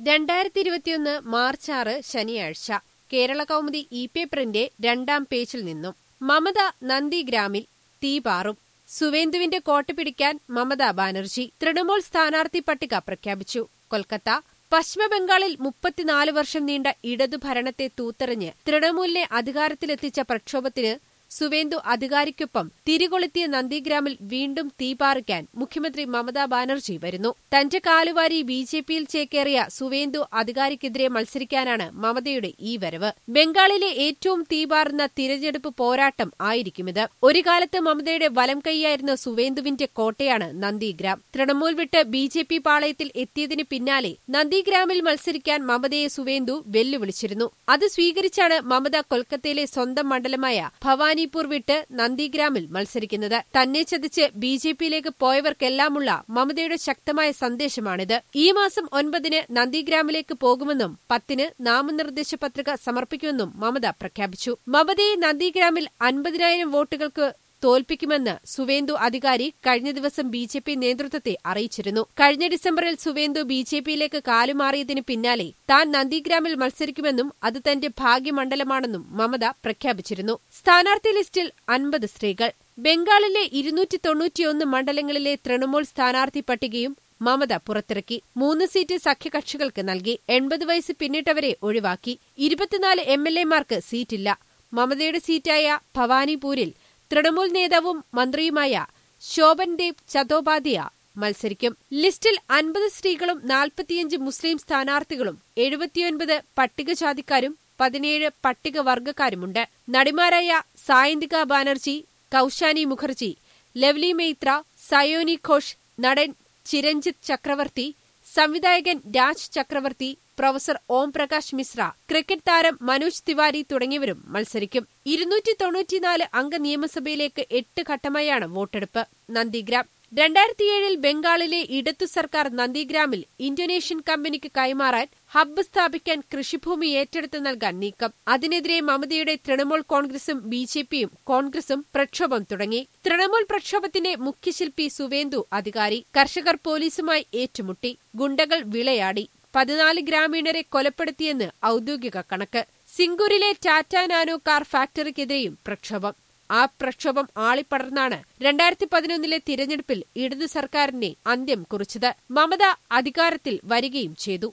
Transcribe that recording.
രണ്ടായിരത്തി ഇരുപത്തിയൊന്ന് മാർച്ച് ആറ് ശനിയാഴ്ച കേരള കൗമുദി ഇ പേപ്പറിന്റെ രണ്ടാം പേജിൽ നിന്നും മമത നന്ദിഗ്രാമിൽ തീപാറും സുവേന്ദുവിന്റെ കോട്ട പിടിക്കാൻ മമതാ ബാനർജി തൃണമൂൽ സ്ഥാനാർത്ഥി പട്ടിക പ്രഖ്യാപിച്ചു കൊൽക്കത്ത പശ്ചിമബംഗാളിൽ മുപ്പത്തിനാല് വർഷം നീണ്ട ഇടതു ഭരണത്തെ തൂത്തെറിഞ്ഞ് തൃണമൂലിനെ അധികാരത്തിലെത്തിച്ച പ്രക്ഷോഭത്തിന് സുവേന്ദു അധികാരിക്കൊപ്പം തിരികൊളുത്തിയ നന്ദിഗ്രാമിൽ വീണ്ടും തീപാറിക്കാൻ മുഖ്യമന്ത്രി മമതാ ബാനർജി വരുന്നു തന്റെ കാലുവാരി ബി ജെ പിയിൽ ചേക്കേറിയ സുവേന്ദു അധികാരിക്കെതിരെ മത്സരിക്കാനാണ് മമതയുടെ ഈ വരവ് ബംഗാളിലെ ഏറ്റവും തീപാറുന്ന തിരഞ്ഞെടുപ്പ് പോരാട്ടം ആയിരിക്കുമിത് ഒരു കാലത്ത് മമതയുടെ വലം കൈയായിരുന്ന സുവേന്ദുവിന്റെ കോട്ടയാണ് നന്ദിഗ്രാം തൃണമൂൽ വിട്ട് ബി ജെ പി പാളയത്തിൽ എത്തിയതിന് പിന്നാലെ നന്ദിഗ്രാമിൽ മത്സരിക്കാൻ മമതയെ സുവേന്ദു വെല്ലുവിളിച്ചിരുന്നു അത് സ്വീകരിച്ചാണ് മമത കൊൽക്കത്തയിലെ സ്വന്തം മണ്ഡലമായ ഭവാനിപൂർ വിട്ട് നന്ദിഗ്രാമിൽ മത്സരിക്കുന്നത് തന്നെ ചതിച്ച് ബി ജെ പിയിലേക്ക് പോയവർക്കെല്ലാമുള്ള മമതയുടെ ശക്തമായ സന്ദേശമാണിത് ഈ മാസം ഒൻപതിന് നന്ദിഗ്രാമിലേക്ക് പോകുമെന്നും പത്തിന് നാമനിർദ്ദേശ പത്രിക സമർപ്പിക്കുമെന്നും മമത പ്രഖ്യാപിച്ചു മമതയെ നന്ദിഗ്രാമിൽ അൻപതിനായിരം വോട്ടുകൾക്ക് തോൽപ്പിക്കുമെന്ന് സുവേന്ദു അധികാരി കഴിഞ്ഞ ദിവസം ബി ജെ പി നേതൃത്വത്തെ അറിയിച്ചിരുന്നു കഴിഞ്ഞ ഡിസംബറിൽ സുവേന്ദു ബി ജെ പിയിലേക്ക് കാലുമാറിയതിന് പിന്നാലെ താൻ നന്ദിഗ്രാമിൽ മത്സരിക്കുമെന്നും അത് തന്റെ ഭാഗ്യമണ്ഡലമാണെന്നും മമത പ്രഖ്യാപിച്ചിരുന്നു സ്ഥാനാർത്ഥി ലിസ്റ്റിൽ അൻപത് സ്ത്രീകൾ ബംഗാളിലെ ഇരുന്നൂറ്റി തൊണ്ണൂറ്റിയൊന്ന് മണ്ഡലങ്ങളിലെ തൃണമൂൽ സ്ഥാനാർത്ഥി പട്ടികയും മമത പുറത്തിറക്കി മൂന്ന് സീറ്റ് സഖ്യകക്ഷികൾക്ക് നൽകി എൺപത് വയസ്സ് പിന്നിട്ടവരെ ഒഴിവാക്കി ഇരുപത്തിനാല് എം എൽ എമാർക്ക് സീറ്റില്ല മമതയുടെ സീറ്റായ ഭവാനിപൂരിൽ തൃണമൂൽ നേതാവും മന്ത്രിയുമായ ശോഭൻദേവ് ചതോപാധ്യ മത്സരിക്കും ലിസ്റ്റിൽ അൻപത് സ്ത്രീകളും നാൽപ്പത്തിയഞ്ച് മുസ്ലിം സ്ഥാനാർത്ഥികളും എഴുപത്തിയൊൻപത് പട്ടികജാതിക്കാരും പതിനേഴ് പട്ടികവർഗക്കാരുമുണ്ട് നടിമാരായ സായന്തിക ബാനർജി കൌശാനി മുഖർജി ലവ്ലി മെയ്ത്ര സയോനി ഘോഷ് നടൻ ചിരഞ്ജിത്ത് ചക്രവർത്തി സംവിധായകൻ രാജ് ചക്രവർത്തി പ്രൊഫസർ ഓം പ്രകാശ് മിശ്ര ക്രിക്കറ്റ് താരം മനോജ് തിവാരി തുടങ്ങിയവരും മത്സരിക്കും ഇരുന്നൂറ്റി തൊണ്ണൂറ്റിനാല് അംഗ നിയമസഭയിലേക്ക് എട്ട് ഘട്ടമായാണ് വോട്ടെടുപ്പ് നന്ദിഗ്രാം രണ്ടായിരത്തിയേഴിൽ ബംഗാളിലെ ഇടതു സർക്കാർ നന്ദിഗ്രാമിൽ ഇന്തോനേഷ്യൻ കമ്പനിക്ക് കൈമാറാൻ ഹബ്ബ് സ്ഥാപിക്കാൻ കൃഷിഭൂമി ഏറ്റെടുത്ത് നൽകാൻ നീക്കം അതിനെതിരെ മമതയുടെ തൃണമൂൽ കോൺഗ്രസും ബി ജെ പിയും കോൺഗ്രസും പ്രക്ഷോഭം തുടങ്ങി തൃണമൂൽ പ്രക്ഷോഭത്തിന്റെ മുഖ്യശില്പി സുവേന്ദു അധികാരി കർഷകർ പോലീസുമായി ഏറ്റുമുട്ടി ഗുണ്ടകൾ വിളയാടി പതിനാല് ഗ്രാമീണരെ കൊലപ്പെടുത്തിയെന്ന് ഔദ്യോഗിക കണക്ക് സിംഗൂരിലെ ടാറ്റ നാനോ കാർ ഫാക്ടറിക്കെതിരെയും പ്രക്ഷോഭം ആ പ്രക്ഷോഭം ആളിപ്പടർന്നാണ് രണ്ടായിരത്തി പതിനൊന്നിലെ തിരഞ്ഞെടുപ്പിൽ ഇടതു സർക്കാരിനെ അന്ത്യം കുറിച്ചത് മമത അധികാരത്തിൽ വരികയും ചെയ്തു